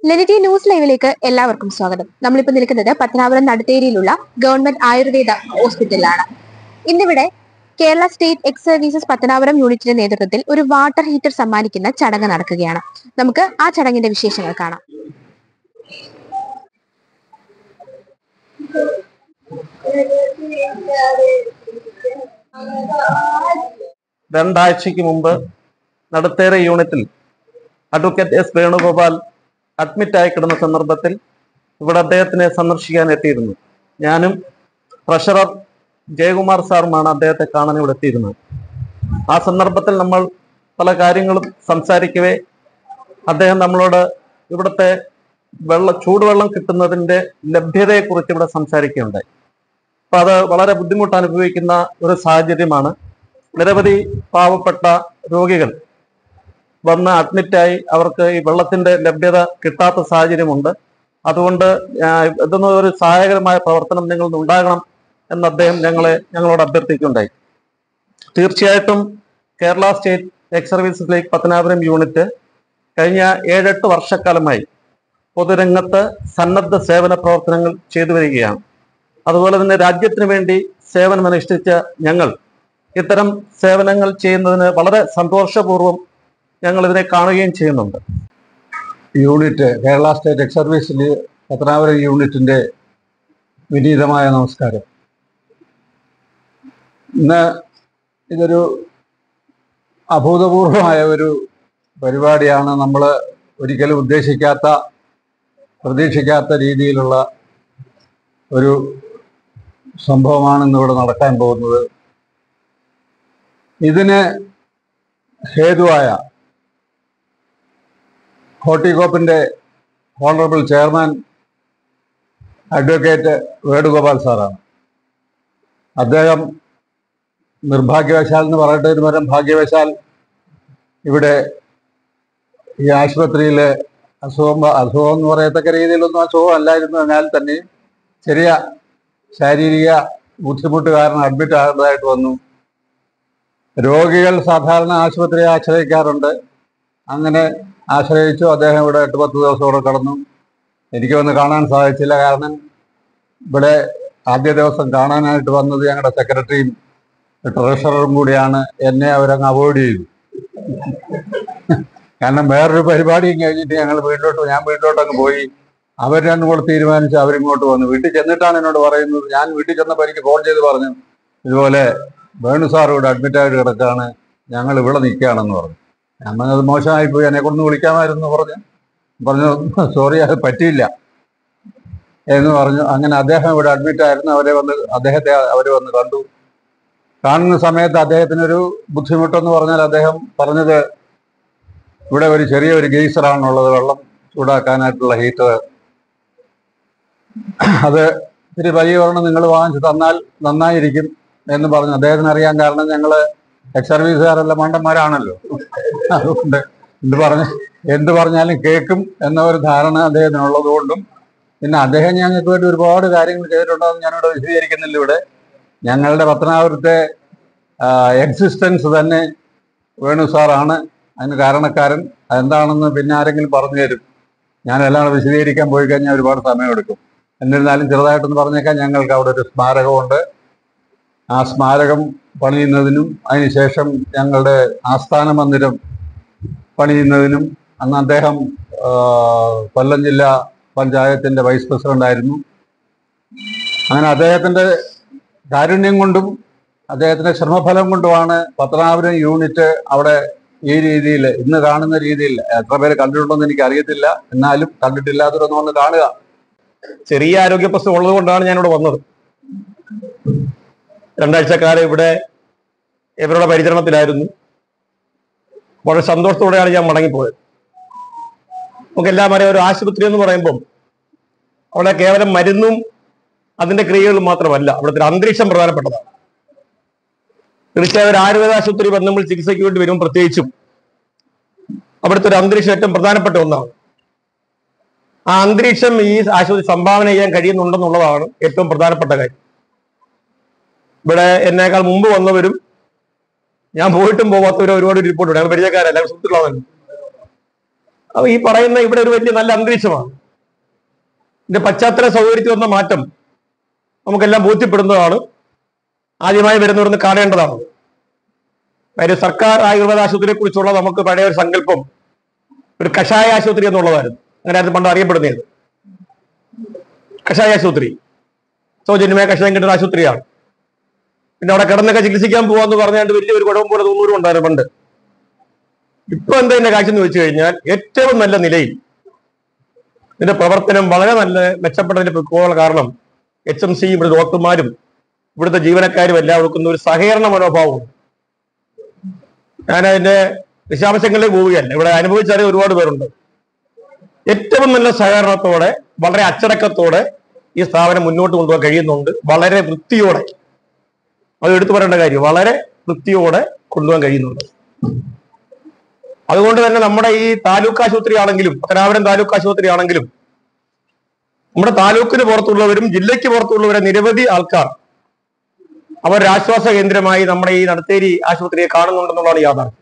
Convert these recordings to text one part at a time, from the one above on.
ലെനിറ്റി news ലൈവിലേക്ക് എല്ലാവർക്കും സ്വാഗതം നമ്മളിപ്പോൾ നിൽക്കുന്നത് പത്തനാപുരം നടുത്തേരിയിലുള്ള ഗവൺമെന്റ് ആയുർവേദ ഹോസ്പിറ്റലിലാണ് ഇന്നിവിടെ Kerala state ex services Pathanapuram യൂണിറ്റിന്റെ നേതൃത്വത്തിൽ ഒരു വാട്ടർ ഹീറ്റർ സമ്മാനിക്കുന്ന ചടങ്ങ് നടക്കുകയാണ് നമുക്ക് ആ ചടങ്ങിന്റെ വിശേഷങ്ങൾ കാണാം രണ്ടാഴ്ചയ്ക്ക് മുമ്പ് നടുത്തേര യൂണിറ്റിൽ അഡ്വക്കേറ്റ് എസ് വേണുഗോപാൽ അഡ്മിറ്റായി കിടന്ന സന്ദർഭത്തിൽ ഇവിടെ അദ്ദേഹത്തിനെ സന്ദർശിക്കാൻ എത്തിയിരുന്നു ഞാനും ട്രഷറർ ജയകുമാർ സാറുമാണ് അദ്ദേഹത്തെ കാണാൻ ഇവിടെ എത്തിയിരുന്നത് ആ സന്ദർഭത്തിൽ നമ്മൾ പല കാര്യങ്ങളും സംസാരിക്കവേ അദ്ദേഹം നമ്മളോട് ഇവിടുത്തെ വെള്ള ചൂടുവെള്ളം കിട്ടുന്നതിന്റെ ലഭ്യതയെക്കുറിച്ച് ഇവിടെ സംസാരിക്കുകയുണ്ടായി അപ്പൊ അത് വളരെ ബുദ്ധിമുട്ട് അനുഭവിക്കുന്ന ഒരു സാഹചര്യമാണ് നിരവധി പാവപ്പെട്ട രോഗികൾ വന്ന് അഡ്മിറ്റായി അവർക്ക് ഈ വെള്ളത്തിന്റെ ലഭ്യത കിട്ടാത്ത സാഹചര്യമുണ്ട് അതുകൊണ്ട് ആ, ഇതൊന്നും ഒരു സഹായകരമായ പ്രവർത്തനം നിങ്ങൾ ഉണ്ടാകണം എന്ന് അദ്ദേഹം ഞങ്ങളെ ഞങ്ങളോട് അഭ്യർത്ഥിക്കുകയുണ്ടായി തീർച്ചയായിട്ടും Kerala state ex services league Pathanapuram unit കഴിഞ്ഞ ഏഴെട്ട് വർഷക്കാലമായി പൊതുരംഗത്ത് സന്നദ്ധ സേവന പ്രവർത്തനങ്ങൾ ചെയ്തു വരികയാണ് അതുപോലെ തന്നെ രാജ്യത്തിന് വേണ്ടി സേവനമനുഷ്ഠിച്ച ഞങ്ങൾ ഇത്തരം സേവനങ്ങൾ ചെയ്യുന്നതിന് വളരെ സന്തോഷപൂർവ്വം ഞങ്ങൾ ഇതിനെ കാണുകയും ചെയ്യുന്നുണ്ട് യൂണിറ്റ് കേരള സ്റ്റേറ്റ് എക്സ് സർവീസിൽ പത്തനാപുരം യൂണിറ്റിന്റെ വിനീതമായ നമസ്കാരം ഇന്ന് ഇതൊരു അഭൂതപൂർവമായ ഒരു പരിപാടിയാണ് നമ്മൾ ഒരിക്കലും ഉദ്ദേശിക്കാത്ത പ്രതീക്ഷിക്കാത്ത രീതിയിലുള്ള ഒരു സംഭവമാണ് ഇന്നിവിടെ നടക്കാൻ പോകുന്നത് ഇതിന് ഹേതുവായ ഹോർട്ടികോപ്പിന്റെ ഓണറബിൾ ചെയർമാൻ അഡ്വക്കേറ്റ് വേണുഗോപാൽ സാറാണ് അദ്ദേഹം നിർഭാഗ്യവശാൽ എന്ന് പറയട്ടതിന് പകരം ഭാഗ്യവശാൽ ഇവിടെ ഈ ആശുപത്രിയിലെ അസുഖം അസുഖം എന്ന് പറയത്തക്ക രീതിയിലൊന്നും അസുഖം അല്ലായിരുന്നു എന്നാൽ തന്നെ ചെറിയ ശാരീരിക ബുദ്ധിമുട്ട് കാരണം അഡ്മിറ്റ് ആകേണ്ടതായിട്ട് വന്നു രോഗികൾ സാധാരണ ആശുപത്രിയെ ആശ്രയിക്കാറുണ്ട് അങ്ങനെ ആശ്രയിച്ചു അദ്ദേഹം ഇവിടെ എട്ട് പത്ത് ദിവസം ഇവിടെ കടന്നു എനിക്ക് വന്ന് കാണാൻ സാധിച്ചില്ല കാരണം ഇവിടെ ആദ്യ ദിവസം കാണാനായിട്ട് വന്നത് ഞങ്ങളുടെ സെക്രട്ടറിയും ട്രഷററും കൂടിയാണ് എന്നെ അവരങ്ങ് അവോയ്ഡ് ചെയ്തു കാരണം വേറൊരു പരിപാടിയും കഴിഞ്ഞിട്ട് ഞങ്ങൾ വീട്ടിലോട്ട് ഞാൻ വീട്ടിലോട്ട് അങ്ങ് പോയി അവർ രണ്ടും കൂടെ തീരുമാനിച്ച് അവരിങ്ങോട്ട് വന്നു വീട്ടിൽ ചെന്നിട്ടാണ് എന്നോട് പറയുന്നത് ഞാൻ വീട്ടിൽ ചെന്നപ്പോൾ എനിക്ക് ഫോൺ ചെയ്ത് പറഞ്ഞു ഇതുപോലെ വേണു സാർ ഇവിടെ അഡ്മിറ്റ് ആയിട്ട് കിടക്കാണ് ഞങ്ങൾ ഇവിടെ നിൽക്കുകയാണെന്ന് പറഞ്ഞു ഞാൻ പറഞ്ഞത് മോശമായി പോയി എന്നെ കൊണ്ട് വിളിക്കാമായിരുന്നു പറഞ്ഞു പറഞ്ഞു സോറി അത് പറ്റിയില്ല എന്ന് പറഞ്ഞു അങ്ങനെ അദ്ദേഹം ഇവിടെ അഡ്മിറ്റ് ആയിരുന്നു അവരെ വന്ന് അദ്ദേഹത്തെ അവർ വന്ന് കണ്ടു കാണുന്ന സമയത്ത് അദ്ദേഹത്തിനൊരു ബുദ്ധിമുട്ടെന്ന് പറഞ്ഞാൽ അദ്ദേഹം പറഞ്ഞത് ഇവിടെ ഒരു ചെറിയ ഒരു ഗെയ്സറാണുള്ളത് വെള്ളം ചൂടാക്കാനായിട്ടുള്ള ഹീറ്റർ അത് ഇത്തിരി വലിയ ഒരെണ്ണം നിങ്ങൾ വാങ്ങിച്ചു തന്നാൽ നന്നായിരിക്കും എന്ന് പറഞ്ഞു അദ്ദേഹത്തിന് അറിയാൻ കാരണം ഞങ്ങള് എക്സ് സർവീസുകാരെല്ലാം മണ്ടന്മാരാണല്ലോ അതുകൊണ്ട് എന്ത് പറഞ്ഞ എന്ത് പറഞ്ഞാലും കേൾക്കും എന്ന ഒരു ധാരണ അദ്ദേഹത്തിനുള്ളത് കൊണ്ടും പിന്നെ അദ്ദേഹം ഞങ്ങൾക്ക് വേണ്ടി ഒരുപാട് കാര്യങ്ങൾ ചെയ്തിട്ടുണ്ടെന്ന് ഞാനിവിടെ വിശദീകരിക്കുന്നില്ല ഇവിടെ ഞങ്ങളുടെ പത്തനാപുരത്തെ എക്സിസ്റ്റൻസ് തന്നെ വേണു സാറാണ് അതിന് കാരണക്കാരൻ അതെന്താണെന്ന് പിന്നെ ആരെങ്കിലും പറഞ്ഞു തരും ഞാനെല്ലാം കൂടെ വിശദീകരിക്കാൻ പോയി കഴിഞ്ഞാൽ ഒരുപാട് സമയമെടുക്കും എന്നിരുന്നാലും ചെറുതായിട്ടൊന്ന് പറഞ്ഞേക്കാൻ ഞങ്ങൾക്ക് അവിടെ ഒരു സ്മാരകമുണ്ട് ആ സ്മാരകം പണിയുന്നതിനും അതിനുശേഷം ഞങ്ങളുടെ ആസ്ഥാന മന്ദിരം പണിയുന്നതിനും അന്ന് അദ്ദേഹം ആ, കൊല്ലം ജില്ലാ പഞ്ചായത്തിന്റെ വൈസ് പ്രസിഡന്റ് ആയിരുന്നു അങ്ങനെ അദ്ദേഹത്തിന്റെ കാരുണ്യം കൊണ്ടും അദ്ദേഹത്തിന്റെ ശ്രമഫലം കൊണ്ടുമാണ് പത്തനാപുരം യൂണിറ്റ് അവിടെ ഈ രീതിയിൽ ഇന്ന് കാണുന്ന രീതിയിൽ എത്ര പേര് കണ്ടിട്ടുണ്ടെന്ന് എനിക്ക് അറിയത്തില്ല എന്നാലും കണ്ടിട്ടില്ലാത്തവരൊന്ന് വന്ന് കാണുക ചെറിയ ആരോഗ്യ പ്രശ്നം ഉള്ളത് കൊണ്ടാണ് ഞാൻ ഇവിടെ വന്നത് രണ്ടാഴ്ചക്കാലം ഇവിടെ ഇവരുടെ പരിചരണത്തിലായിരുന്നു വളരെ സന്തോഷത്തോടെയാണ് ഞാൻ മടങ്ങിപ്പോയത് നമുക്ക് എല്ലാം അറിയാം ഒരു ആശുപത്രി എന്ന് പറയുമ്പം അവിടെ കേവലം മരുന്നും അതിന്റെ ക്രിയകളും മാത്രമല്ല അവിടുത്തെ ഒരു അന്തരീക്ഷം പ്രധാനപ്പെട്ടതാണ് തീർച്ചയായും ഒരു ആയുർവേദ ആശുപത്രി വന്ന് നമ്മൾ ചികിത്സയ്ക്ക് വേണ്ടി വരും പ്രത്യേകിച്ചും അവിടുത്തെ ഒരു അന്തരീക്ഷം ഏറ്റവും പ്രധാനപ്പെട്ട ഒന്നാണ് ആ അന്തരീക്ഷം ഈ ആശുപത്രി സംഭാവന ചെയ്യാൻ കഴിയുന്നുണ്ടെന്നുള്ളതാണ് ഏറ്റവും പ്രധാനപ്പെട്ട കാര്യം ഇവിടെ എന്നേക്കാൾ മുമ്പ് വന്നവരും ഞാൻ പോയിട്ടും പോവാത്തവരും ഒരുപാട് റിപ്പോർട്ട് ഞങ്ങൾ പരിചയക്കാരല്ല സുഹൃത്തുക്കളാണല്ലോ അപ്പൊ ഈ പറയുന്ന ഇവിടെ ഒരു വലിയ നല്ല അന്തരീക്ഷമാണ് ഇതിന്റെ പശ്ചാത്തല സൗകര്യത്തിൽ വന്ന മാറ്റം നമുക്കെല്ലാം ബോധ്യപ്പെടുന്നതാണ് ആദ്യമായി വരുന്നവരെന്ന് കാണേണ്ടതാണ് കാര്യം സർക്കാർ ആയുർവേദ ആശുപത്രിയെ കുറിച്ചുള്ള നമുക്ക് പഴയ ഒരു സങ്കല്പം ഒരു കഷായ ആശുപത്രി എന്നുള്ളതായിരുന്നു അങ്ങനെ അത് പണ്ട് അറിയപ്പെടുന്നത് കഷായ ആശുപത്രി സൗജന്യമായ കഷായം കിട്ടുന്ന ആശുപത്രിയാണ് പിന്നെ അവിടെ കിടന്നൊക്കെ ചികിത്സിക്കാൻ പോവാന്ന് പറഞ്ഞാണ്ട് വലിയൊരു കുഴപ്പം പോലെ തോന്നൂരും ഉണ്ടായിരുന്നു പണ്ട് ഇപ്പൊ എന്താ ഇതിന്റെ കാഴ്ച എന്ന് വെച്ച് കഴിഞ്ഞാൽ ഏറ്റവും നല്ല നിലയിൽ ഇതിന്റെ പ്രവർത്തനം വളരെ നല്ല മെച്ചപ്പെട്ടതിന്റെ പോകാനുള്ള കാരണം എച്ച് എം സിയും ഇവിടെ ഡോക്ടർമാരും ഇവിടുത്തെ ജീവനക്കാരും എല്ലാവർക്കും ഒരു സഹകരണ മനോഭാവവും ഞാൻ അതിന്റെ വിശദാംശങ്ങളിലേക്ക് പോവുകയല്ല ഇവിടെ അനുഭവിച്ചറിയ ഒരുപാട് പേരുണ്ട് ഏറ്റവും നല്ല സഹകരണത്തോടെ വളരെ അച്ചടക്കത്തോടെ ഈ സ്ഥാപനം മുന്നോട്ട് കൊണ്ടുപോകാൻ കഴിയുന്നുണ്ട് വളരെ വൃത്തിയോടെ അത് എടുത്തു പറയേണ്ട കാര്യം വളരെ വൃത്തിയോടെ കൊണ്ടുപോകാൻ കഴിയുന്നുണ്ട് അതുകൊണ്ട് തന്നെ നമ്മുടെ ഈ താലൂക്ക് ആശുപത്രി ആണെങ്കിലും പത്തനാപുരം താലൂക്ക് ആശുപത്രി ആണെങ്കിലും നമ്മുടെ താലൂക്കിന് പുറത്തുള്ളവരും ജില്ലയ്ക്ക് പുറത്തുള്ളവരെ നിരവധി ആൾക്കാർ അവരുടെ ആശ്വാസ കേന്ദ്രമായി നമ്മുടെ ഈ നടത്തേരി ആശുപത്രിയെ കാണുന്നുണ്ടെന്നുള്ളതാണ് യാഥാർത്ഥ്യം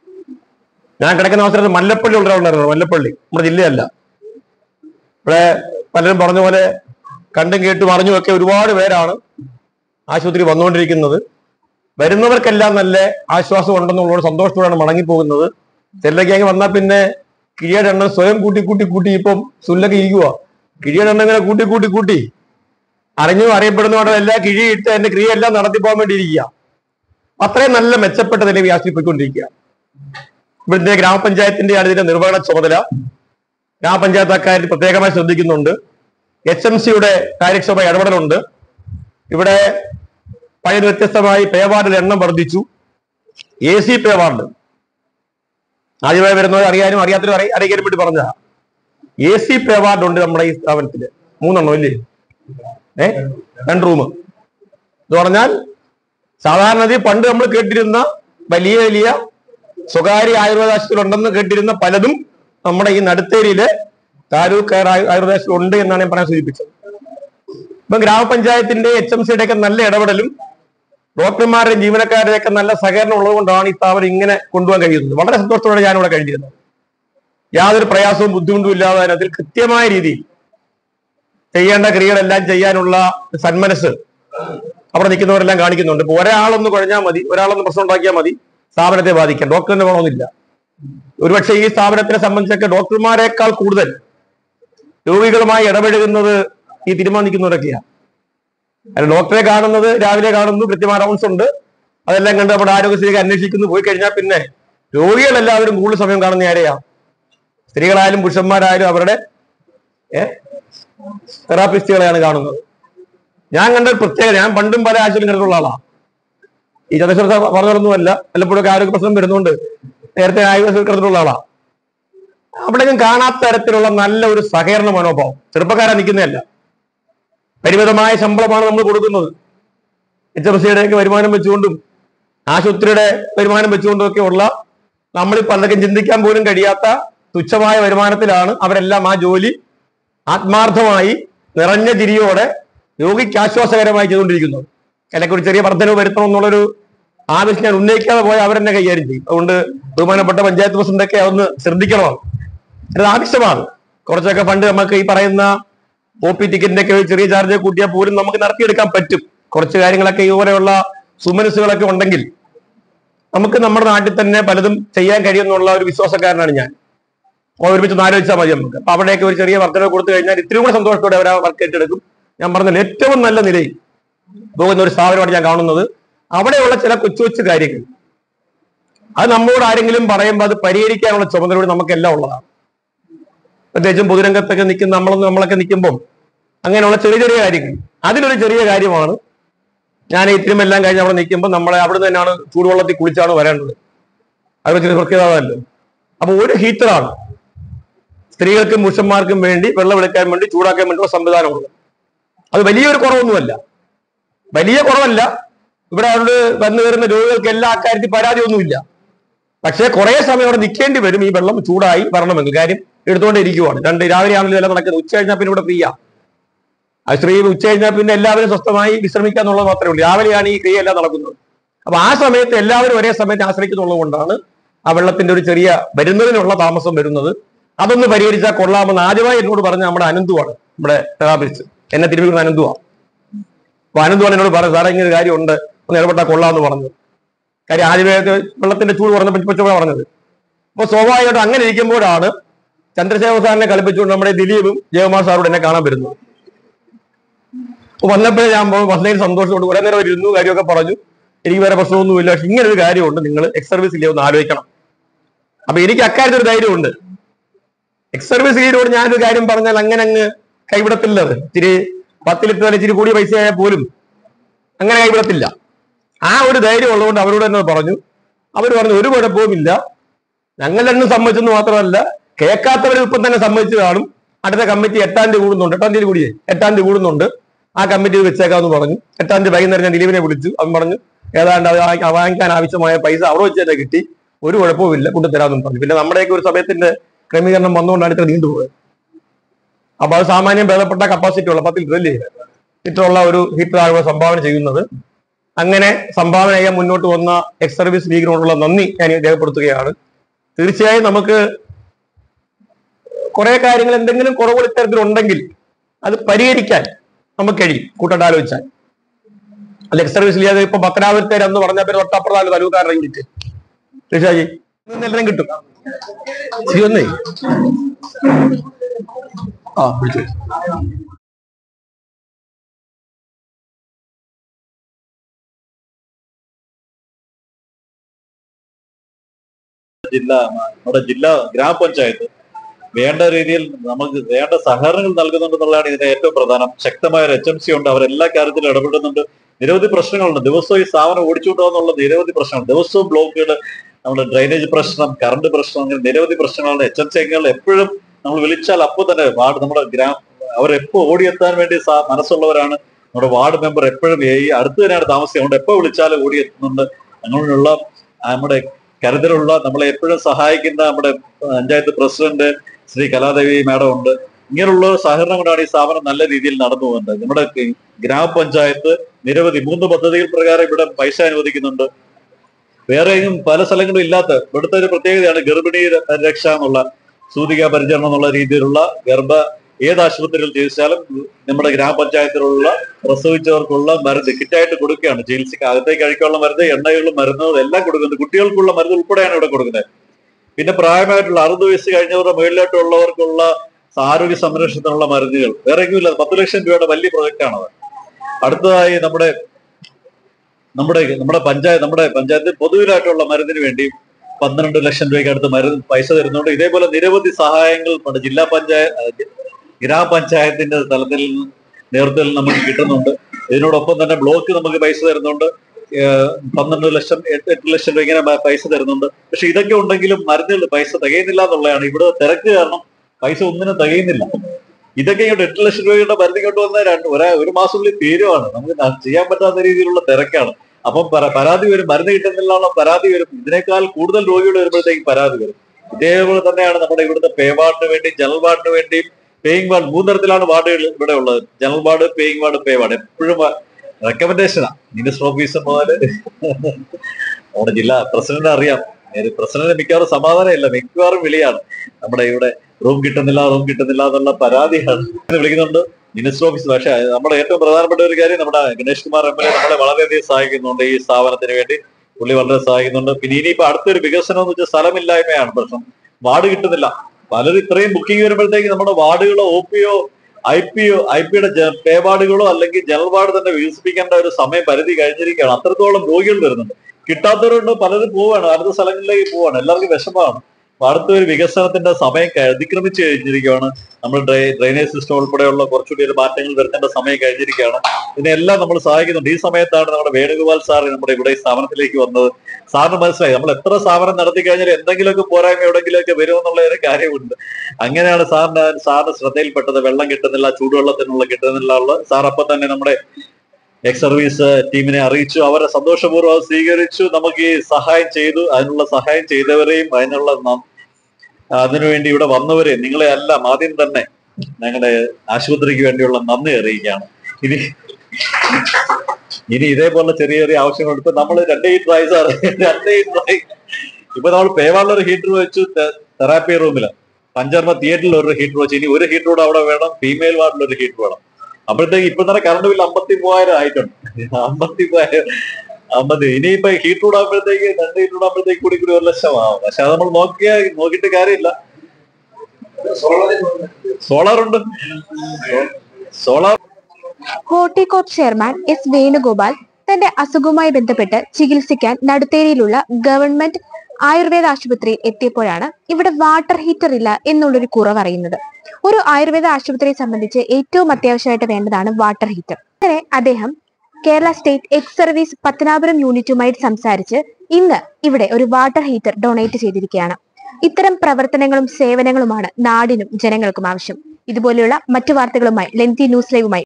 ഞാൻ കിടക്കുന്ന അവസരത്തിൽ മല്ലപ്പള്ളി ഉള്ള ഒരാളുണ്ടായിരുന്നു മല്ലപ്പള്ളി നമ്മുടെ ജില്ലയല്ല ഇവിടെ പലരും പറഞ്ഞ പോലെ കണ്ടും കേട്ടും അറിഞ്ഞുമൊക്കെ ഒരുപാട് പേരാണ് ആശുപത്രി വന്നുകൊണ്ടിരിക്കുന്നത് വരുന്നവർക്കെല്ലാം നല്ല ആശ്വാസം ഉണ്ടെന്നുള്ള സന്തോഷത്തോടെയാണ് മടങ്ങിപ്പോകുന്നത് ചിലരൊക്കെ വന്നാൽ പിന്നെ കിഴിയുടെ എണ്ണം സ്വയം കൂട്ടി കൂട്ടി കൂട്ടി ഇപ്പം സുല്ലൊക്കെ ഇരിക്കുക കിഴിയുടെ എണ്ണം ഇങ്ങനെ കൂട്ടി കൂട്ടി കൂട്ടി അറിഞ്ഞു അറിയപ്പെടുന്നതോടെ എല്ലാ കിഴിയിട്ട് അതിന്റെ ക്രിയയെല്ലാം നടത്തി പോകാൻ വേണ്ടി ഇരിക്കുക അത്രയും നല്ല മെച്ചപ്പെട്ട നിലയിൽ ഈ ആശുപത്രി പോയിക്കൊണ്ടിരിക്കുക ഇവിടുത്തെ ഗ്രാമപഞ്ചായത്തിന്റെ ആണ് ഇതിന്റെ നിർവഹണ ചുമതല ഗ്രാമപഞ്ചായത്ത് അക്കാര്യത്തിൽ പ്രത്യേകമായി ശ്രദ്ധിക്കുന്നുണ്ട് എച്ച് എം സിയുടെ കാര്യക്ഷമമായ ഇടപെടലുണ്ട് ഇവിടെ പഴയ വ്യത്യസ്തമായി പേ വാർഡിൽ എണ്ണം വർദ്ധിച്ചു എ സി പേ വാർഡ് ആദ്യമായി വരുന്നവർ അറിയാനും അറിയാത്തവരും അറി അറിയിക്കാനും വേണ്ടി പറഞ്ഞ എ സി പേ വാർഡ് ഉണ്ട് നമ്മുടെ ഈ സ്ഥാപനത്തില് മൂന്നെണ്ണം ഇല്ലേ ഏ രണ്ട് റൂം എന്ന് പറഞ്ഞാൽ സാധാരണ പണ്ട് നമ്മൾ കേട്ടിരുന്ന വലിയ വലിയ സ്വകാര്യ ആയുർവേദ ആശുപത്രി ഉണ്ടെന്ന് കേട്ടിരുന്ന പലതും നമ്മുടെ ഈ നടുത്തേരിയിലെ താലൂക്ക് കെയർ ആയു- ആയുർവേദ ആശുപത്രി ഉണ്ട് എന്നാണ് ഞാൻ പറയാൻ സൂചിപ്പിച്ചത് ഇപ്പൊ ഗ്രാമപഞ്ചായത്തിന്റെ എച്ച് എം സിയുടെ ഒക്കെ നല്ല ഇടപെടലും ഡോക്ടർമാരുടെയും ജീവനക്കാരുടെയും ഒക്കെ നല്ല സഹകരണം ഉള്ളതുകൊണ്ടാണ് ഈ സ്ഥാപനം ഇങ്ങനെ കൊണ്ടുപോകാൻ കഴിയുന്നത് വളരെ സന്തോഷത്തോടെ ഞാൻ ഇവിടെ കഴിഞ്ഞിരുന്നത് യാതൊരു പ്രയാസവും ബുദ്ധിമുട്ടും ഇല്ലാതെ അതിനകത്തിൽ കൃത്യമായ രീതിയിൽ ചെയ്യേണ്ട ക്രിയകളെല്ലാം ചെയ്യാനുള്ള സന്മനസ് അവിടെ നിൽക്കുന്നവരെല്ലാം കാണിക്കുന്നുണ്ട് ഇപ്പൊ ഒരാളൊന്ന് കുഴഞ്ഞാൽ മതി ഒരാളൊന്ന് പ്രശ്നം ഉണ്ടാക്കിയാൽ മതി സ്ഥാപനത്തെ ബാധിക്കാൻ ഡോക്ടറിന് വേണമെന്നില്ല ഒരുപക്ഷെ ഈ സ്ഥാപനത്തിനെ സംബന്ധിച്ചൊക്കെ ഡോക്ടർമാരെക്കാൾ കൂടുതൽ രോഗികളുമായി ഇടപഴകുന്നത് ഈ തീരുമാനിക്കുന്നവരൊക്കെയാണ് അല്ല ഡോക്ടറെ കാണുന്നത് രാവിലെ കാണുന്നു കൃത്യമായ റൗണ്ട്സ് ഉണ്ട് അതെല്ലാം കണ്ട് നമ്മുടെ ആരോഗ്യസ്ഥിതിക്ക് അന്വേഷിക്കുന്നു പോയി കഴിഞ്ഞാൽ പിന്നെ രോഗികളെല്ലാവരും കൂടുതൽ സമയം കാണുന്ന ആരെയാ സ്ത്രീകളായാലും പുരുഷന്മാരായാലും അവരുടെ തെറാപ്പിസ്റ്റുകളെയാണ് കാണുന്നത് ഞാൻ കണ്ട ഒരു പ്രത്യേകത ഞാൻ പണ്ടും പല ആശുപത്രി കണ്ടിട്ടുള്ള ആളാ ഈ ചന്ദ്രശേഖര സാർ പറഞ്ഞതൊന്നുമല്ല വല്ലപ്പോഴൊക്കെ ആരോഗ്യ പ്രശ്നം വരുന്നുണ്ട് നേരത്തെ ആയുർവേദ കണ്ടിട്ടുള്ള ആളാ അവിടെ ഞാൻ കാണാത്ത തരത്തിലുള്ള നല്ല ഒരു സഹകരണ മനോഭാവം ചെറുപ്പക്കാരാ നിൽക്കുന്നതല്ല പരിമിതമായ ശമ്പളമാണ് നമ്മൾ കൊടുക്കുന്നത് എച്ച് എം സിയുടെയൊക്കെ വരുമാനം വെച്ചുകൊണ്ടും ആശുപത്രിയുടെ വരുമാനം വെച്ചുകൊണ്ടും ഒക്കെ ഉള്ള നമ്മൾ പലർക്കും ചിന്തിക്കാൻ പോലും കഴിയാത്ത തുച്ഛമായ വരുമാനത്തിലാണ് അവരെല്ലാം ആ ജോലി ആത്മാർത്ഥമായി നിറഞ്ഞ ചിരിയോടെ രോഗിക്ക് ആശ്വാസകരമായി ചെയ്തുകൊണ്ടിരിക്കുന്നത് അല്ലെങ്കിൽ ഒരു ചെറിയ വർധനവ് വരുത്തണം എന്നുള്ളൊരു ആവശ്യം ഞാൻ ഉന്നയിക്കാതെ പോയ അവരെന്നെ കൈകാര്യം ചെയ്യും അതുകൊണ്ട് ബഹുമാനപ്പെട്ട പഞ്ചായത്ത് പ്രസിഡന്റൊക്കെ അതൊന്ന് ശ്രദ്ധിക്കണം അത് ആവശ്യമാണ് കുറച്ചൊക്കെ ഫണ്ട് നമുക്ക് ഈ പറയുന്ന ഒ പി ടിക്കറ്റിന്റെ ഒക്കെ ചെറിയ ചാർജ് കൂട്ടിയാൽ പോലും നമുക്ക് നടത്തിയെടുക്കാൻ പറ്റും കുറച്ച് കാര്യങ്ങളൊക്കെ ഇതുപോലെയുള്ള സുമനസ്സുകളൊക്കെ ഉണ്ടെങ്കിൽ നമുക്ക് നമ്മുടെ നാട്ടിൽ തന്നെ പലതും ചെയ്യാൻ കഴിയുമെന്നുള്ള ഒരു വിശ്വാസക്കാരനാണ് ഞാൻ അപ്പോൾ ഒരുമിച്ച് ഒന്ന് ആലോചിച്ചാൽ മതി നമുക്ക് അപ്പൊ അവിടെയൊക്കെ ഒരു ചെറിയ വർധനവ് കൊടുത്തു കഴിഞ്ഞാൽ ഇത്തിരി കൂടെ സന്തോഷത്തോടെ അവർ ആ വർക്ക് ഏറ്റെടുക്കും ഞാൻ പറഞ്ഞില്ല ഏറ്റവും നല്ല നിലയിൽ പോകുന്ന ഒരു സ്ഥാപനമാണ് ഞാൻ കാണുന്നത് അവിടെയുള്ള ചില കൊച്ചു കൊച്ചു കാര്യങ്ങൾ അത് നമ്മോട് ആരെങ്കിലും പറയുമ്പോൾ അത് പരിഹരിക്കാനുള്ള ചുമതലയോട് നമുക്കെല്ലാം ഉള്ളതാണ് പ്രത്യേകിച്ചും പൊതുരംഗത്തൊക്കെ നിൽക്കുന്ന നമ്മളൊന്നും നമ്മളൊക്കെ നിൽക്കുമ്പോൾ അങ്ങനെയുള്ള ചെറിയ ചെറിയ കാര്യങ്ങൾ അതിലൊരു ചെറിയ കാര്യമാണ് ഞാൻ ഇത്രയും എല്ലാം കഴിഞ്ഞ് അവിടെ നിൽക്കുമ്പോൾ നമ്മളെ അവിടെ തന്നെയാണ് ചൂടുവെള്ളത്തിൽ കുളിച്ചാണ് വരേണ്ടത് അത് ചെറിയ പ്രത്യേകതല്ലോ അപ്പൊ ഒരു ഹീറ്ററാണ് സ്ത്രീകൾക്കും പുരുഷന്മാർക്കും വേണ്ടി വെള്ളം എടുക്കാൻ വേണ്ടി ചൂടാക്കാൻ വേണ്ടിയുള്ള സംവിധാനമുള്ളത് അത് വലിയൊരു കുറവൊന്നുമല്ല വലിയ കുറവല്ല ഇവിടെ അവിടെ വന്നു വരുന്ന രോഗികൾക്ക് എല്ലാ അക്കാര്യത്തിൽ പരാതിയൊന്നുമില്ല പക്ഷേ കുറെ സമയം അവിടെ നിൽക്കേണ്ടി വരും ഈ വെള്ളം ചൂടായി വരണമെങ്കിൽ കാര്യം എടുത്തുകൊണ്ടേ ഇരിക്കുവാണ് രണ്ട് രാവിലെ ആണെങ്കിലും എല്ലാം നടക്കുന്നത് ഉച്ച കഴിഞ്ഞാൽ പിന്നെ ഇവിടെ ഫ്രീയാ ആ സ്ത്രീ ഉച്ച കഴിഞ്ഞാൽ പിന്നെ എല്ലാവരും സ്വസ്ഥമായി വിശ്രമിക്കുക എന്നുള്ളത് മാത്രമേ ഉള്ളൂ രാവിലെയാണ് ഈ ക്രിയ എല്ലാം നടക്കുന്നത് അപ്പൊ ആ സമയത്ത് എല്ലാവരും ഒരേ സമയത്ത് ആശ്രയിക്കുന്നുള്ളത് കൊണ്ടാണ് ആ വെള്ളത്തിന്റെ ഒരു ചെറിയ വരുന്നതിനുള്ള താമസം വരുന്നത് അതൊന്ന് പരിഹരിച്ചാൽ കൊള്ളാമെന്ന് ആദ്യമായി എന്നോട് പറഞ്ഞ നമ്മുടെ അനന്തുവാണ് നമ്മുടെ തെറാപ്പിസ്റ്റ് എന്നെ തിരുവിക്കുന്ന അനന്തുവാ അപ്പൊ അനന്തുവാണ് എന്നോട് പറഞ്ഞു സാറേ ഇങ്ങനെ ഒരു കാര്യമുണ്ട് ഒന്ന് ഇടപെട്ടാൽ കൊള്ളാമെന്ന് പറഞ്ഞു കാര്യം ആദ്യമേ ഇത് വെള്ളത്തിന്റെ ചൂട് പറഞ്ഞപ്പോൾ ഇപ്പൊ പറഞ്ഞത് അപ്പൊ സ്വാഭാവികമായിട്ടും അങ്ങനെ ഇരിക്കുമ്പോഴാണ് ചന്ദ്രശേഖർ സാറിനെ കളിപ്പിച്ചുകൊണ്ട് നമ്മുടെ ദിലീപും ജയകുമാർ സാറോട് എന്നെ കാണാൻ വരുന്നത് അപ്പൊ വന്നപ്പോഴേ ഞാൻ പോ- വന്നതിന് സന്തോഷമുണ്ട് കുറെ നേരം ഇരുന്നു കാര്യമൊക്കെ പറഞ്ഞു എനിക്ക് വേറെ പ്രശ്നമൊന്നുമില്ല പക്ഷെ ഇങ്ങനെ ഒരു കാര്യമുണ്ട് നിങ്ങൾ എക്സ് സർവീസ് ഇല്ലേ ഒന്ന് ആലോചിക്കണം അപ്പൊ എനിക്ക് അക്കാര്യത്തിൽ ഒരു ധൈര്യമുണ്ട് എക്സ് സർവീസ് ലീഡോട് ഞാനൊരു കാര്യം പറഞ്ഞാൽ അങ്ങനെ അങ്ങ് കൈവിടത്തില്ലത് ഇച്ചിരി പത്ത് ലിറ്റർ വരെ ഇച്ചിരി കൂടിയ പൈസ ആയാൽ പോലും അങ്ങനെ കൈവിടത്തില്ല ആ ഒരു ധൈര്യം ഉള്ളതുകൊണ്ട് അവരോട് തന്നെ പറഞ്ഞു അവർ പറഞ്ഞു ഒരു കുഴപ്പവുമില്ല ഞങ്ങൾ രണ്ടും സമ്മതിച്ചെന്ന് മാത്രമല്ല കേൾക്കാത്തവർ ഇപ്പം തന്നെ സമ്മതിച്ചു കാണും അടുത്ത കമ്മിറ്റി എട്ടാം തീയതി കൂടുന്നുണ്ട് എട്ടാം തീയതി കൂടിയേ എട്ടാം തീയതി കൂടുന്നുണ്ട് ആ കമ്മിറ്റി വെച്ചേക്കാമെന്ന് പറഞ്ഞു എട്ടാം തീയതി വൈകുന്നേരം ഞാൻ ദിലീപിനെ വിളിച്ചു അവൻ പറഞ്ഞു ഏതാണ്ട് അത് വാങ്ങി- വാങ്ങിക്കാൻ ആവശ്യമായ പൈസ അവിടെ വെച്ച് തന്നെ കിട്ടി ഒരു കുഴപ്പവുമില്ല കൊണ്ടുതരാമെന്നും പറഞ്ഞു പിന്നെ നമ്മുടെയൊക്കെ ഒരു സമയത്തിന്റെ ക്രമീകരണം വന്നുകൊണ്ടാണ് ഇത്ര നീണ്ടുപോയത് അപ്പൊ അത് സാമാന്യം ഭേദപ്പെട്ട കപ്പാസിറ്റി ഉള്ള പത്ത് ലിറ്റർ അല്ലേ ലിറ്റർ ഉള്ള ഒരു ഹീറ്റർ ആകുക സംഭാവന ചെയ്യുന്നത് അങ്ങനെ സംഭാവന ചെയ്യാൻ മുന്നോട്ട് വന്ന എക്സ് സർവീസ് ലീഗിനോടുള്ള നന്ദി ഞാൻ രേഖപ്പെടുത്തുകയാണ് തീർച്ചയായും നമുക്ക് കുറെ കാര്യങ്ങൾ എന്തെങ്കിലും കുറവുകൾ ഇത്തരത്തിലുണ്ടെങ്കിൽ അത് പരിഹരിക്കാൻ നമുക്ക് കഴിയും കൂട്ടണ്ട ആലോചിച്ചാൽ അല്ല എക്സ് സർവീസ് ലീഗ് ഇപ്പൊ പത്തനാപുരത്തേര് എന്ന് പറഞ്ഞ പേര് തൊട്ടപ്പുറത്താണ് തലൂക്കാരുടെ ഇഞ്ചിട്ട് ഋഷാജി എല്ലാം കിട്ടും ശരി ഒന്നേ ആ വിളിച്ചു ജില്ല നമ്മുടെ ജില്ലാ ഗ്രാമപഞ്ചായത്ത് വേണ്ട രീതിയിൽ നമുക്ക് വേണ്ട സഹകരണങ്ങൾ നൽകുന്നുണ്ടെന്നുള്ളതാണ് ഇതിന്റെ ഏറ്റവും പ്രധാനം ശക്തമായ ഒരു എച്ച് എം സി ഉണ്ട് അവരെല്ലാ കാര്യത്തിലും ഇടപെടുന്നുണ്ട് നിരവധി പ്രശ്നങ്ങളുണ്ട് ദിവസവും ഈ സ്ഥാപനം ഓടിച്ചുകൊണ്ടുപോകുന്നുള്ള നിരവധി പ്രശ്നങ്ങൾ ദിവസവും ബ്ലോക്കുകൾ നമ്മുടെ ഡ്രൈനേജ് പ്രശ്നം കറണ്ട് പ്രശ്നം അങ്ങനെ നിരവധി പ്രശ്നങ്ങളുണ്ട് എച്ച് എം സി അംഗങ്ങൾ എപ്പോഴും നമ്മൾ വിളിച്ചാൽ അപ്പോൾ തന്നെ വാർഡ് നമ്മുടെ ഗ്രാമ അവരെപ്പോ ഓടിയെത്താൻ വേണ്ടി സാ- മനസ്സുള്ളവരാണ് നമ്മുടെ വാർഡ് മെമ്പർ എപ്പോഴും ഈ അടുത്ത് തന്നെയാണ് താമസിക്കുന്നത് അതുകൊണ്ട് എപ്പോ വിളിച്ചാലും ഓടിയെത്തുന്നുണ്ട് അങ്ങനെയുള്ള നമ്മുടെ കരുതലുള്ള നമ്മളെ എപ്പോഴും സഹായിക്കുന്ന നമ്മുടെ പഞ്ചായത്ത് പ്രസിഡന്റ് ശ്രീ കലാദേവി മാഡം ഉണ്ട് ഇങ്ങനെയുള്ള സഹകരണം കൊണ്ടാണ് ഈ സ്ഥാപനം നല്ല രീതിയിൽ നടന്നു പോകുന്നത് നമ്മുടെ ഈ ഗ്രാമപഞ്ചായത്ത് നിരവധി മൂന്ന് പദ്ധതികൾ പ്രകാരം ഇവിടെ പൈസ അനുവദിക്കുന്നുണ്ട് വേറെ എങ്ങും പല സ്ഥലങ്ങളിലും ഇല്ലാത്ത ഇവിടുത്തെ ഒരു പ്രത്യേകതയാണ് ഗർഭിണി രക്ഷ എന്നുള്ള സൂതിക പരിചരണം എന്നുള്ള രീതിയിലുള്ള ഗർഭ ഏത് ആശുപത്രിയിൽ ചികിത്സിച്ചാലും നമ്മുടെ ഗ്രാമപഞ്ചായത്തിലുള്ള പ്രസവിച്ചവർക്കുള്ള മരുന്ന് കിറ്റായിട്ട് കൊടുക്കുകയാണ് ചികിത്സയ്ക്ക് അകത്തേക്ക് കഴിക്കാനുള്ള മരുന്ന് എണ്ണയുള്ള മരുന്ന് എല്ലാം കൊടുക്കുന്നുണ്ട് കുട്ടികൾക്കുള്ള മരുന്ന് ഉൾപ്പെടെയാണ് ഇവിടെ കൊടുക്കുന്നത് പിന്നെ പ്രായമായിട്ടുള്ള അറുപത് വയസ്സ് കഴിഞ്ഞവരുടെ മുകളിലോട്ടുള്ളവർക്കുള്ള ആരോഗ്യ സംരക്ഷണത്തിനുള്ള മരുന്നുകൾ വേറെ എങ്ങുമില്ല പത്ത് ലക്ഷം രൂപയുടെ വലിയ പ്രൊജക്റ്റാണത് അടുത്തതായി നമ്മുടെ നമ്മുടെ നമ്മുടെ പഞ്ചായത്ത് നമ്മുടെ പഞ്ചായത്ത് പൊതുവിലായിട്ടുള്ള മരുന്നിന് വേണ്ടി പന്ത്രണ്ട് ലക്ഷം രൂപയ്ക്ക് അടുത്ത് മരുന്ന് പൈസ തരുന്നുണ്ട് ഇതേപോലെ നിരവധി സഹായങ്ങൾ നമ്മുടെ ജില്ലാ പഞ്ചായത്ത് ഗ്രാമപഞ്ചായത്തിന്റെ തലത്തിൽ നേതൃത്വത്തിൽ നമുക്ക് കിട്ടുന്നുണ്ട് ഇതിനോടൊപ്പം തന്നെ ബ്ലോക്ക് നമുക്ക് പൈസ തരുന്നുണ്ട് ഏഹ് പന്ത്രണ്ട് ലക്ഷം എട്ട് എട്ട് ലക്ഷം രൂപ ഇങ്ങനെ പ- പൈസ തരുന്നുണ്ട് പക്ഷെ ഇതൊക്കെ ഉണ്ടെങ്കിലും മരുന്നുകൾ പൈസ തികയുന്നില്ല എന്നുള്ളതാണ് ഇവിടെ തിരക്ക് കാരണം പൈസ ഒന്നിനും തികയുന്നില്ല ഇതൊക്കെ ഇങ്ങോട്ട് എട്ട് ലക്ഷം രൂപയുടെ മരുന്ന് ഇങ്ങോട്ട് വന്ന രണ്ട് ഒരാ ഒരു മാസത്തിനുള്ളിൽ തീരുവാണ് നമുക്ക് ന- ചെയ്യാൻ പറ്റാത്ത രീതിയിലുള്ള തിരക്കാണ് അപ്പം പര- പരാതി വരും മരുന്ന് കിട്ടുന്നില്ല എന്നുള്ള പരാതി വരും ഇതിനേക്കാൾ കൂടുതൽ രോഗികൾ വരുമ്പോഴത്തേക്ക് പരാതി വരും ഇതേപോലെ തന്നെയാണ് നമ്മുടെ ഇവിടുത്തെ പേ വാർഡിന് വേണ്ടി ജനറൽ വാർഡിന് വേണ്ടിയും പേയിങ് വാർഡ് മൂന്ന് തരത്തിലാണ് വാർഡുകൾ ഇവിടെ ഉള്ളത് general ward paying ward pay ward എപ്പോഴും റെക്കമെൻഡേഷനാ മിനിസ്റ്റർ ഓഫീസർ മുതൽ നമ്മുടെ ജില്ലാ പ്രസിഡന്റ് അറിയാം പ്രസിഡന്റ് മിക്കവാറും സമാധാനമില്ല മിക്കവാറും വിളിയാണ് നമ്മുടെ ഇവിടെ റൂം കിട്ടുന്നില്ല റൂം കിട്ടുന്നില്ല എന്നുള്ള പരാതിയാണ് ഇത് വിളിക്കുന്നുണ്ട് മിനിസ്റ്റർ ഓഫീസ് പക്ഷേ നമ്മുടെ ഏറ്റവും പ്രധാനപ്പെട്ട ഒരു കാര്യം നമ്മുടെ Ganesh Kumar M L A നമ്മളെ വളരെയധികം സഹായിക്കുന്നുണ്ട് ഈ സ്ഥാപനത്തിന് വേണ്ടി പുള്ളി വളരെ സഹായിക്കുന്നുണ്ട് പിന്നെ ഇനിയിപ്പോ അടുത്തൊരു വികസനം എന്ന് വെച്ചാൽ സ്ഥലമില്ലായ്മയാണ് പ്രശ്നം വാർഡ് കിട്ടുന്നില്ല പലരും ഇത്രയും ബുക്കിംഗ് വരുമ്പോഴത്തേക്ക് നമ്മുടെ വാർഡുകളോ ഒ പിയോ ഐ പിയോ ഐ പിയുടെ പേ വാർഡുകളോ അല്ലെങ്കിൽ ജനറൽ വാർഡ് തന്നെ വികസിപ്പിക്കേണ്ട ഒരു സമയം പരിധി കഴിഞ്ഞിരിക്കുകയാണ് അത്രത്തോളം രോഗികൾ വരുന്നുണ്ട് കിട്ടാത്തവരുണ്ട് പലരും പോവാണ് അടുത്ത സ്ഥലങ്ങളിലേക്ക് പോവാണ് എല്ലാവർക്കും വിഷമമാണ് അപ്പൊ അടുത്ത ഒരു വികസനത്തിന്റെ സമയം ക- അതിക്രമിച്ച് കഴിഞ്ഞിരിക്കുകയാണ് നമ്മൾ ഡ്രൈ ഡ്രൈനേജ് സിസ്റ്റം ഉൾപ്പെടെയുള്ള കുറച്ചുകൂടി ഒരു മാറ്റങ്ങൾ വരുത്തേണ്ട സമയം കഴിഞ്ഞിരിക്കുകയാണ് ഇതിനെല്ലാം നമ്മൾ സഹായിക്കുന്നുണ്ട് ഈ സമയത്താണ് നമ്മുടെ വേണുഗോപാൽ സാർ നമ്മുടെ ഇവിടെ ഈ സ്ഥാപനത്തിലേക്ക് വന്നത് സാറിന് മനസ്സിലായി നമ്മൾ എത്ര സ്ഥാപനം നടത്തി കഴിഞ്ഞാൽ എന്തെങ്കിലുമൊക്കെ പോരായ്മ എവിടെങ്കിലുമൊക്കെ വരുമെന്നുള്ള ഒരു കാര്യമുണ്ട് അങ്ങനെയാണ് സാറിന് സാറിന് ശ്രദ്ധയിൽപ്പെട്ടത് വെള്ളം കിട്ടുന്നില്ല ചൂടുവെള്ളത്തിനുള്ള കിട്ടുന്നില്ല ഉള്ള സാർ അപ്പൊ തന്നെ നമ്മുടെ എക്സ് സർവീസ് ടീമിനെ അറിയിച്ചു അവരെ സന്തോഷപൂർവ്വം അത് സ്വീകരിച്ചു നമുക്ക് ഈ സഹായം ചെയ്തു അതിനുള്ള സഹായം ചെയ്തവരെയും അതിനുള്ള ന- അതിനുവേണ്ടി ഇവിടെ വന്നവരെ നിങ്ങളെ എല്ലാം ആദ്യം തന്നെ ഞങ്ങളുടെ ആശുപത്രിക്ക് വേണ്ടിയുള്ള നന്ദി അറിയിക്കുകയാണ് ഇനി ഇനി ഇതേപോലെ ചെറിയ ചെറിയ ആവശ്യങ്ങളുണ്ട് ഇപ്പൊ നമ്മൾ രണ്ട് ഹീറ്റർ ആയി സാർ രണ്ട് ഹീറ്റർ ആയി ഇപ്പൊ നമ്മൾ പേവാളിൽ ഒരു ഹീറ്റർ വെച്ചു തെറാപ്പി റൂമില് പഞ്ചർമ തിയേറ്ററിൽ ഒരു ഹീറ്റർ വെച്ച് ഇനി ഒരു ഹീറ്റർ കൂടെ അവിടെ വേണം ഫീമെയിൽ വാർഡിൽ ഒരു ഹീറ്റർ വേണം അപ്പോഴത്തേക്ക് ഇപ്പൊ തന്നെ കറണ്ട് ബില്ല് അമ്പത്തി മൂവായിരം ആയിട്ടുണ്ട് അമ്പത്തി മൂവായിരം അമ്പത് ഇനിയിപ്പോ ഹീറ്റർ ഇടാകുമ്പോഴത്തേക്ക് രണ്ട് ഹീറ്റർ ഇടാകുമ്പോഴത്തേക്ക് കൂടി കൂടി ഒരു ലക്ഷം ആവും പക്ഷെ അത് നമ്മൾ നോക്കിയാ നോക്കിയിട്ട് കാര്യമില്ല സോളാർ ഉണ്ട് solar Horticorp chairman S Venugopal തന്റെ അസുഖവുമായി ബന്ധപ്പെട്ട് ചികിത്സിക്കാൻ നടുത്തേരിയിലുള്ള ഗവൺമെന്റ് ആയുർവേദ ആശുപത്രിയിൽ എത്തിയപ്പോഴാണ് ഇവിടെ വാട്ടർ ഹീറ്റർ ഇല്ല എന്നുള്ളൊരു കുറവ് അറിയുന്നത് ഒരു ആയുർവേദ ആശുപത്രിയെ സംബന്ധിച്ച് ഏറ്റവും അത്യാവശ്യമായിട്ട് വേണ്ടതാണ് വാട്ടർ ഹീറ്റർ അങ്ങനെ അദ്ദേഹം Kerala state ex service Pathanapuram യൂണിറ്റുമായി സംസാരിച്ച് ഇന്ന് ഇവിടെ ഒരു വാട്ടർ ഹീറ്റർ ഡൊണേറ്റ് ചെയ്തിരിക്കുകയാണ് ഇത്തരം പ്രവർത്തനങ്ങളും സേവനങ്ങളുമാണ് നാടിനും ജനങ്ങൾക്കും ആവശ്യം ഇതുപോലെയുള്ള മറ്റു വാർത്തകളുമായി ലെൻതി ന്യൂസ് ലൈവുമായി